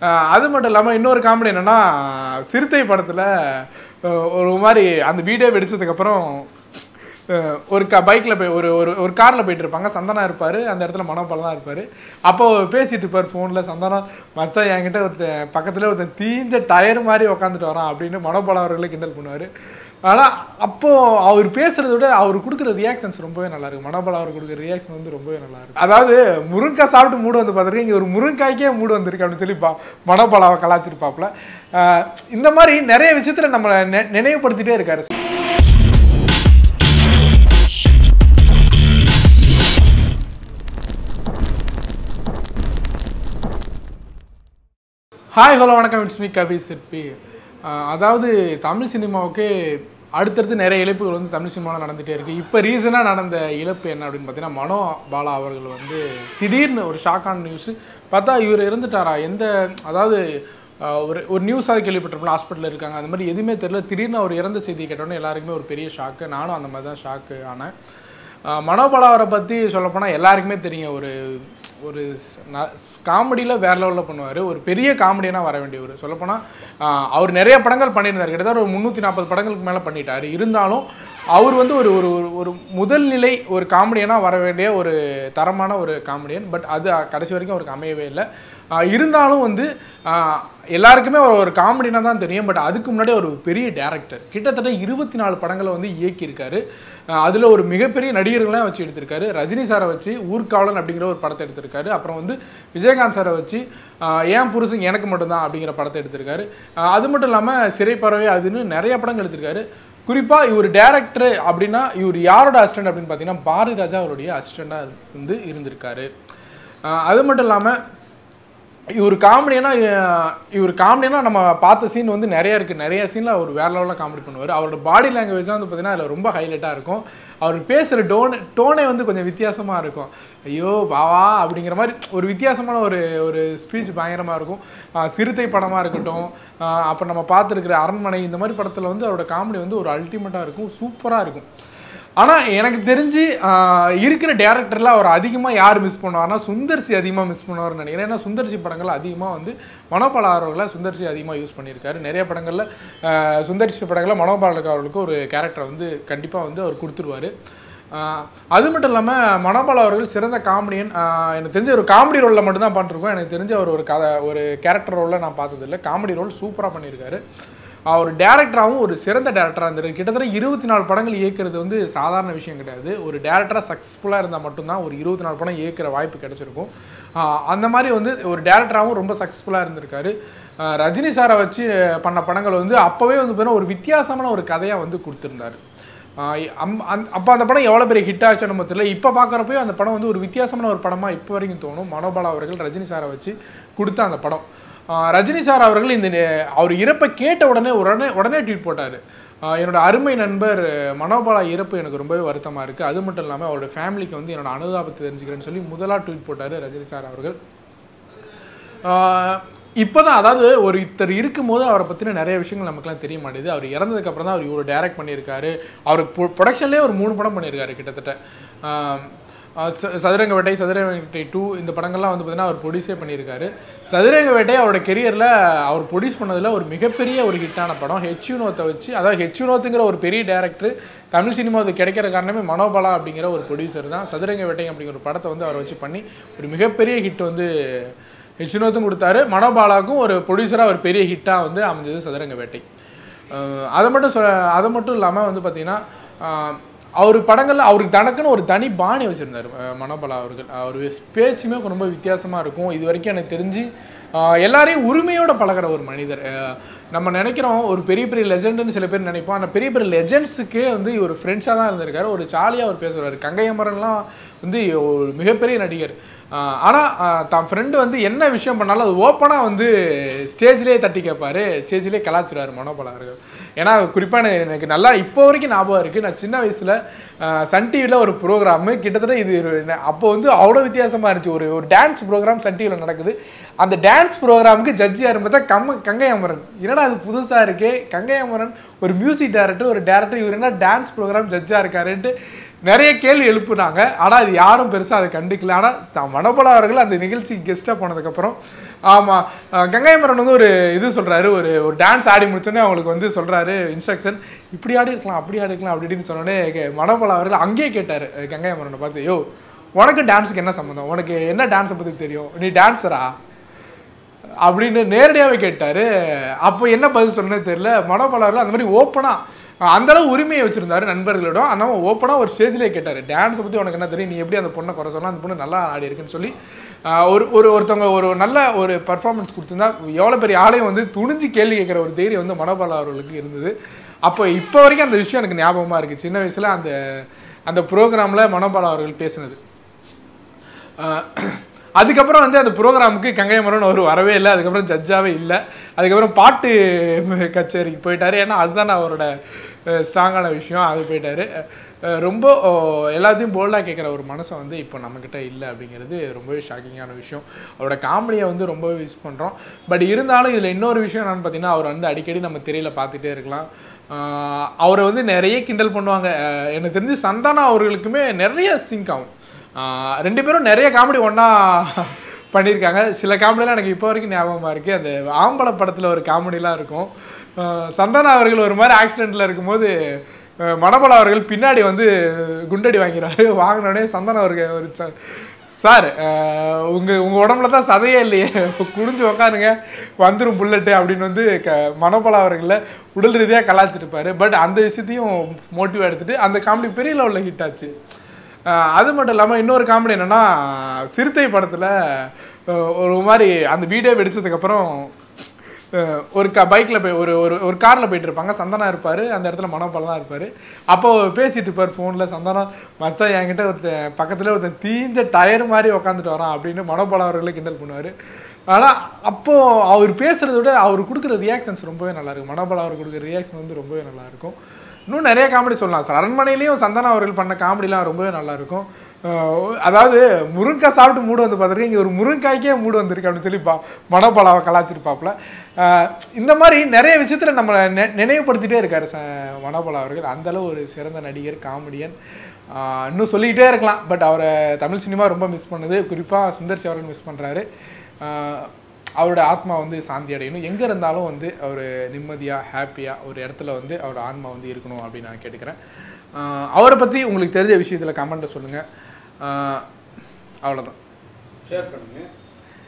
அஹ் அது மட்டும் இல்லாமல் இன்னொரு காமெடி என்னன்னா சிறுத்தை படத்தில் ஒரு மாதிரி அந்த வீடியோ வெடிச்சதுக்கப்புறம் அஹ் ஒரு க பைக்கில் போய் ஒரு ஒரு ஒரு காரில் போயிட்டு இருப்பாங்க சந்தனா இருப்பார் அந்த இடத்துல மனோபாலம் தான் இருப்பார் அப்போ பேசிட்டு இருப்பார் ஃபோனில் சந்தனம் மச்சான் என்கிட்ட ஒருத்தன் பக்கத்தில் ஒருத்தன் தீஞ்ச டயர் மாதிரி உக்காந்துட்டு வரான் அப்படின்னு மனோபாலம் அவர்களை கிண்டல் பண்ணுவார் ஆனால் அப்போ அவர் பேசுறத விட அவர் கொடுக்குற ரியாக்ஷன்ஸ் ரொம்பவே நல்லா இருக்கு மனோபாலம் அவர் கொடுக்குற ரியாக்ஷன் வந்து ரொம்பவே நல்லா இருக்கு அதாவது முருங்காய் சாப்பிட்டு மூடு வந்து பார்த்துருக்கேன் இங்கே ஒரு முருங்காய்க்கே மூடு வந்திருக்கு அப்படின்னு சொல்லி பா மனோபாலாவை கலாச்சிருப்பாப்புல அஹ் இந்த மாதிரி நிறைய விஷயத்துல நம்மளை நெ- நினைவுபடுத்திட்டே இருக்காரு ஹாய் ஹலோ வணக்கம் இட்ஸ் மீ கவி சிற்பி அஹ் அதாவது தமிழ் சினிமாவுக்கு அடுத்தடுத்து நிறைய இழப்புகள் வந்து தமிழ் சினிமாவில் நடந்துகிட்டே இருக்குது இப்போ ரீசனாக நடந்த இழப்பு என்ன அப்படின்னு பார்த்தீங்கன்னா மனோ பாலா அவர்கள் வந்து திடீர்னு ஒரு ஷாக்கான நியூஸ் பார்த்தா இவர் இறந்துட்டாரா எந்த அதாவது அஹ், ஒரு ஒரு நியூஸாக கேள்விப்பட்டிருப்போம் ஹாஸ்பிட்டலில் இருக்காங்க அந்த மாதிரி எதுவுமே தெரியல திடீர்னு அவர் இறந்த செய்தி கேட்டோன்னே எல்லாருக்குமே ஒரு பெரிய ஷாக்கு நானும் அந்த மாதிரி தான் ஷாக்கு ஆனேன் அஹ், மனோபாலா அவரை பற்றி சொல்லப்போனால் எல்லாருக்குமே தெரியும் ஒரு ஒரு காமெடியில் வேற லெவலில் பண்ணுவார் ஒரு பெரிய காமெடியனாக வர வேண்டியவர் சொல்லப்போனால் ஆஹ், அவர் நிறைய படங்கள் பண்ணியிருந்தார் கிட்டத்தட்ட ஒரு முந்நூற்றி நாற்பது படங்களுக்கு மேலே பண்ணிட்டார் இருந்தாலும் அவர் வந்து ஒரு ஒரு ஒரு- ஒரு முதல் நிலை ஒரு காமெடியனாக வர வேண்டிய ஒரு தரமான ஒரு காமெடியன் பட் அது கடைசி வரைக்கும் அவருக்கு அமையவே இல்லை ஆஹ், இருந்தாலும் வந்து ஆஹ், எல்லாருக்குமே அவர் ஒரு காமெடினா தான் தெரியும் பட் அதுக்கு முன்னாடி ஒரு பெரிய டேரக்டர் கிட்டத்தட்ட இருபத்தி நாலு படங்களை வந்து இயக்கியிருக்காரு ஆஹ், அதுல ஒரு மிகப்பெரிய நடிகர்கள்லாம் வச்சு எடுத்திருக்காரு ரஜினி சாரை வச்சு ஊர்காவலன் அப்படிங்கிற ஒரு படத்தை எடுத்திருக்காரு அப்புறம் வந்து விஜயகாந்த் சாரை வச்சு ஆஹ், ஏன் புருஷன் எனக்கு மட்டும்தான் அப்படிங்கிற படத்தை எடுத்திருக்காரு ஆஹ், அது மட்டும் இல்லாமல் சிறைப்பறவை அதுன்னு நிறைய படங்கள் எடுத்திருக்காரு குறிப்பா இவர் டேரக்டர் அப்படின்னா இவர் யாரோட அசிஸ்டன்ட் அப்படின்னு பார்த்தீங்கன்னா பாரதி ராஜா அவருடைய அசிஸ்டண்டாக வந்து இருந்திருக்காரு ஆஹ், அது மட்டும் இல்லாமல் இவர் காமெடினா இவர் காமெடினா நம்ம பார்த்த சீன் வந்து நிறைய இருக்குது நிறைய சீனில் அவர் வேற லெவலில் காமெடி பண்ணுவார் அவரோட பாடி லாங்குவேஜ் வந்து பார்த்தீங்கன்னா அதில் ரொம்ப ஹைலைட்டாக இருக்கும் அவர் பேசுகிற டோன் டோனே வந்து கொஞ்சம் வித்தியாசமாக இருக்கும் ஐயோ பாவா அப்படிங்கிற மாதிரி ஒரு வித்தியாசமான ஒரு ஒரு ஸ்பீச் பயங்கரமாக இருக்கும் ஆஹ் சிறுத்தை படமாக இருக்கட்டும் ஆஹ் அப்புறம் நம்ம பார்த்துருக்கிற அரண்மனை இந்த மாதிரி படத்தில் வந்து அவரோட காமெடி வந்து ஒரு அல்டிமேட்டாக இருக்கும் சூப்பராக இருக்கும் ஆனால் எனக்கு தெரிஞ்சு ஆஹ், இருக்கிற டேரக்டரில் அவர் அதிகமாக யார் மிஸ் பண்ணுவார்னா சுந்தர்சி அதிகமாக மிஸ் பண்ணுவார்னு நினைக்கிறேன் ஏன்னா சுந்தர்சி படங்கள் அதிகமாக வந்து மனோபால அவர்களை சுந்தர்சி அதிகமாக யூஸ் பண்ணியிருக்காரு நிறைய படங்களில் ஆஹ், சுந்தர்சி படங்களில் மனோபாலக்கு அவர்களுக்கு ஒரு கேரக்டரை வந்து கண்டிப்பாக வந்து அவர் கொடுத்துருவாரு ஆஹ், அது மட்டும் இல்லாமல் மனோபால அவர்கள் சிறந்த காமெடியன் ஆஹ், எனக்கு தெரிஞ்ச ஒரு காமெடி ரோலில் மட்டும்தான் பண்ணிருக்கோம் எனக்கு தெரிஞ்ச அவர் ஒரு கதை ஒரு கேரக்டர் ரோலில் நான் பார்த்ததில்ல காமெடி ரோல் சூப்பராக பண்ணியிருக்காரு அவர் டேரக்டராகவும் ஒரு சிறந்த டேரக்டராக இருந்தார் கிட்டத்தட்ட இருபத்தி நாலு படங்கள் இயக்குறது வந்து சாதாரண விஷயம் கிடையாது ஒரு டேரக்டராக சக்ஸஸ்ஃபுல்லாக இருந்தால் மட்டும்தான் ஒரு இருபத்தி நாலு படம் இயக்குற வாய்ப்பு கிடைச்சிருக்கும் ஆஹ் அந்த மாதிரி வந்து ஒரு டேரக்டராகவும் ரொம்ப சக்ஸஸ்ஃபுல்லாக இருந்திருக்காரு ஆஹ் ரஜினி சாரை வச்சு பண்ண படங்கள் வந்து அப்போவே வந்து பார்த்தீங்கன்னா ஒரு வித்தியாசமான ஒரு கதையாக வந்து கொடுத்துருந்தாரு அப்போ அந்த படம் எவ்வளோ பெரிய ஹிட் ஆச்சுன்னு நம்ம தெரியல இப்போ பார்க்குறப்போ அந்த படம் வந்து ஒரு வித்தியாசமான ஒரு படமாக இப்போ வரைக்கும் தோணும் மனோபாலா அவர்கள் ரஜினி சாரை வச்சு கொடுத்த அந்த படம் ஆஹ் ரஜினி சார் அவர்கள் இந்த நே- அவர் இறப்பை கேட்ட உடனே உடனே உடனே ட்வீட் போட்டார் என்னோட அருமை நண்பர் மனோபாலா இறப்பு எனக்கு ரொம்பவே வருத்தமாக இருக்குது அது மட்டும் இல்லாமல் அவரோட ஃபேமிலிக்கு வந்து என்னோட அனுதாபத்தை தெரிஞ்சுக்கிறேன்னு சொல்லி முதலாக ட்வீட் போட்டார் ரஜினி சார் அவர்கள் இப்போதான் அதாவது ஒரு இத்தர் இருக்கும்போது அவரை பற்றின நிறைய விஷயங்கள் நமக்குலாம் தெரிய மாட்டேது அவர் இறந்ததுக்கு அப்புறம் தான் அவர் இவ்வளோ டைரக்ட் பண்ணியிருக்காரு அவர் ப்ரொடக்ஷன்லேயே ஒரு மூணு படம் பண்ணியிருக்காரு கிட்டத்தட்ட ஆஹ் ஆஹ் ச- சதுரங்க வேட்டை சதுரங்க வேட்டை டூ இந்த படங்கள்லாம் வந்து பார்த்தீங்கன்னா அவர் ப்ரொடியூஸே பண்ணியிருக்காரு சதுரங்க வேட்டை அவரோட கெரியரில் அவர் ப்ரொடியூஸ் பண்ணதில் ஒரு மிகப்பெரிய ஒரு ஹிட்டான படம் ஹெச் யூனோத்தை வச்சு அதாவது ஹெச் யூனோத்துங்கிற ஒரு பெரிய டேரக்டர் தமிழ் சினிமாவுக்கு கிடைக்கிற காரணமே மனோபாலா அப்படிங்கிற ஒரு ப்ரொடியூசர் தான் சதுரங்க வேட்டை அப்படிங்கிற ஒரு படத்தை வந்து அவரை வச்சு பண்ணி ஒரு மிகப்பெரிய ஹிட் வந்து ஹெச்னோத்தும் கொடுத்தாரு மனோபாலாவுக்கும் ஒரு ப்ரொடியூசராக ஒரு பெரிய ஹிட்டாக வந்து அமைஞ்சது சதுரங்க வேட்டை அஹ் அதை மட்டும் சொ அதை மட்டும் இல்லாமல் வந்து பார்த்தீங்கன்னா அஹ் அவர் படங்களில் அவருக்கு தனக்குன்னு ஒரு தனி பாணி வச்சுருந்தார் மனோபாலா அவர்கள் அவர் பேச்சுமே ரொம்ப வித்தியாசமாக இருக்கும் இது வரைக்கும் எனக்கு தெரிஞ்சு அஹ் எல்லாரையும் உரிமையோட பழகுற ஒரு மனிதர் அஹ் நம்ம நினைக்கிறோம் ஒரு பெரிய பெரிய லெஜெண்டுன்னு சில பேர் நினைப்போம் அந்த பெரிய பெரிய லெஜெண்ட்ஸுக்கே வந்து இவர் ஃப்ரெண்ட்ஸாக தான் இருந்திருக்காரு ஒரு ஜாலியாக அவர் பேசுவார் கங்கையமரன்லாம் வந்து ஒரு மிகப்பெரிய நடிகர் ஆனால் தான் ஃப்ரெண்டு வந்து என்ன விஷயம் பண்ணாலும் அது ஓப்பனாக வந்து ஸ்டேஜ்லேயே தட்டி கேட்பாரு ஸ்டேஜ்லேயே கலாச்சிருவார் மனோபாலா அவர்கள் ஏன்னா குறிப்பாக எனக்கு- எனக்கு நல்லா இப்போ வரைக்கும் ஞாபகம் இருக்குது நான் சின்ன வயசில் சன் டிவியில் ஒரு ப்ரோக்ராமு கிட்டத்தட்ட இது ஒரு ந- அப்போ வந்து அவ்வளோ வித்தியாசமாக இருந்துச்சு ஒரு ஒரு டான்ஸ் ப்ரோக்ராம் சன் டிவியில் நடக்குது அந்த டான்ஸ் ப்ரோக்ராமுக்கு ஜட்ஜி யாரும் பார்த்தா கம்ம கங்கை அமரன் என்னடா அது புதுசாக இருக்கே கங்கை அமரன் ஒரு மியூசிக் டைரக்டர் ஒரு டேரக்டர் இவர் என்ன டான்ஸ் ப்ரோக்ராம் ஜட்ஜாக இருக்காருன்ட்டு நிறைய கேள்வி எழுப்புனாங்க ஆனால் அது யாரும் பெருசாக அதை கண்டுக்கல ஆனால் மனோபலா அவர்கள் அந்த நிகழ்ச்சிக்கு கெஸ்ட்டாக போனதுக்கப்புறம் ஆமாம் கங்கைமரன் வந்து ஒரு இது சொல்கிறாரு ஒரு ஒரு டான்ஸ் ஆடி முடிச்சோடனே அவங்களுக்கு வந்து சொல்கிறாரு இன்ஸ்ட்ரக்ஷன் இப்படி ஆடி இருக்கலாம் அப்படி ஆடி இருக்கலாம் அப்படி இப்படின்னு சொன்னோடனே மனோபலா அவர்கள் அங்கேயே கேட்டார் கங்கைமரனை பார்த்து யோ உனக்கு டான்ஸுக்கு என்ன சம்மந்தம் உனக்கு என்ன டான்ஸை பற்றி தெரியும் நீ டான்ஸரா அப்படின்னு நேரடியாகவே கேட்டார் அப்போ என்ன பதில் சொன்னது தெரியல மனோபலாரில் அந்த மாதிரி ஓப்பனாக அந்த அளவு உரிமையை வச்சிருந்தாரு நண்பர்களிடம் ஆனால் ஓப்பனாக ஒரு ஸ்டேஜ்லேயே கேட்டார் டான்ஸை பற்றி உனக்கு என்ன தெரியும் நீ எப்படி அந்த பொண்ணை குறை சொல்லலாம் அந்த பொண்ணு நல்லா ஆடி இருக்குன்னு சொல்லி ஆஹ் ஒரு ஒரு ஒருத்தவங்க ஒரு நல்ல ஒரு பர்ஃபார்மன்ஸ் கொடுத்துருந்தா எவ்வளோ பெரிய ஆளையும் வந்து துணிஞ்சு கேள்வி கேட்குற ஒரு தைரியம் வந்து மனோபாலா அவர்களுக்கு இருந்தது அப்போ இப்போ வரைக்கும் அந்த விஷயம் எனக்கு ஞாபகமாக இருக்குது சின்ன வயசில் அந்த அந்த ப்ரோக்ராமில் மனோபாலா அவர்கள் பேசினது ஆஹ் அதுக்கப்புறம் வந்து அந்த ப்ரோக்ராமுக்கு கங்கைமரன் அவர் வரவே இல்லை அதுக்கப்புறம் ஜட்ஜாவே இல்லை அதுக்கப்புறம் பாட்டு கச்சேரிக்கு போயிட்டாரு ஏன்னா அதுதான் அவரோட ஸ்ட்ராங்கான விஷயம் அது போயிட்டாரு அஹ் ரொம்ப அஹ் எல்லாத்தையும் போல்டாக கேட்குற ஒரு மனசை வந்து இப்போ நம்மக்கிட்ட இல்லை அப்படிங்கிறது ரொம்பவே ஷாக்கிங்கான விஷயம் அவரோட காமெடியை வந்து ரொம்பவே மிஸ் பண்ணுறோம் பட் இருந்தாலும் இதில் இன்னொரு விஷயம் என்னன்னு பார்த்தீங்கன்னா அவர் வந்து அடிக்கடி நம்ம திரையில பார்த்துட்டே இருக்கலாம் ஆஹ் அவரை வந்து நிறைய கிண்டல் பண்ணுவாங்க அஹ் எனக்கு தெரிஞ்சு சந்தானா அவர்களுக்குமே நிறைய சிங்க் ஆகும் ஆஹ் ரெண்டு பேரும் நிறைய காமெடி ஒன்றா பண்ணியிருக்காங்க சில காமெடிலாம் எனக்கு இப்போ வரைக்கும் ஞாபகமாக இருக்குது அந்த ஆம்பளை படத்தில் ஒரு காமெடிலாம் இருக்கும் ஆஹ் சந்தானா அவர்கள் ஒரு மாதிரி ஆக்சிடெண்ட்டில் இருக்கும்போது ஆஹ் மணபல அவர்கள் பின்னாடி வந்து குண்டடி வாங்கிறாரு வாங்கினோடனே சந்தானம் அவர்கள் ஒரு ச- சார் ஆஹ் உங்க உங்க உடம்புல தான் சதையே இல்லையே குடிஞ்சு உக்காருங்க வந்துரும் புல்லட்டு அப்படின்னு வந்து க மனோபல அவர்களை உடல் ரீதியாக கலாச்சிருப்பாரு பட் அந்த விஷயத்தையும் மோட்டிவ் எடுத்துட்டு அந்த காமெடி பெரிய லெவலில் ஹிட் ஆச்சு ஆஹ் அது மட்டும் இல்லாமல் இன்னொரு காமெடி என்னன்னா சிறுத்தை படத்தில் ஒரு மாதிரி அந்த வீடியோ வெடிச்சதுக்கப்புறம் அஹ் ஒரு க பைக்கில் போய் ஒரு ஒரு ஒரு காரில் போயிட்டு இருப்பாங்க சந்தனா இருப்பார் அந்த இடத்துல மனோபாலம் தான் இருப்பார் அப்போ பேசிட்டு இருப்பார் ஃபோனில் சந்தனம் மச்சான் என்கிட்ட ஒருத்தன் பக்கத்தில் ஒருத்தன் தீஞ்ச டயர் மாதிரி உக்காந்துட்டு வரான் அப்படின்னு மனோபாலம் அவர்களே கிண்டல் பண்ணுவார் ஆனால் அப்போது அவர் பேசுகிறத விட அவர் கொடுக்குற ரியாக்ஷன்ஸ் ரொம்பவே நல்லா இருக்கும் மனோபாலம் அவர் கொடுக்குற ரியாக்ஷன் வந்து ரொம்பவே நல்லா இருக்கும் இன்னும் நிறைய காமெடி சொல்லலாம் சார் அரண்மனையிலையும் சந்தானம் அவர்கள் பண்ண காமெடிலாம் ரொம்பவே நல்லா இருக்கும் அஹ் அதாவது முருங்கைக்காய் சாப்பிட்டு மூடு வந்து பார்த்துருக்கேன் இங்கே ஒரு முருங்காய்க்கே மூடு வந்திருக்கு அப்படின்னு சொல்லி பா மனோபாலாவை கலாச்சிருப்பாப்புல அஹ் இந்த மாதிரி நிறைய விஷயத்தில் நம்ம நெ நினைவுபடுத்திட்டே இருக்காரு ச மனோபாலா அவர்கள் அந்த அளவு ஒரு சிறந்த நடிகர் காமெடியன் அஹ் இன்னும் சொல்லிக்கிட்டே இருக்கலாம் பட் அவரை தமிழ் சினிமா ரொம்ப மிஸ் பண்ணுது குறிப்பாக சுந்தர் சி அவர்கள் மிஸ் பண்ணுறாரு அவரோட ஆத்மா வந்து சாந்தி அடையணும் எங்கே இருந்தாலும் வந்து அவர் நிம்மதியாக ஹாப்பியாக ஒரு இடத்துல வந்து அவரோட ஆன்மா வந்து இருக்கணும் அப்படின்னு நான் கேட்டுக்கிறேன் ஆஹ் அவரை பற்றி உங்களுக்கு தெரிஞ்ச விஷயத்தில் கமெண்ட்டை சொல்லுங்கள் அவ்வளோதான் ஷேர் பண்ணுங்க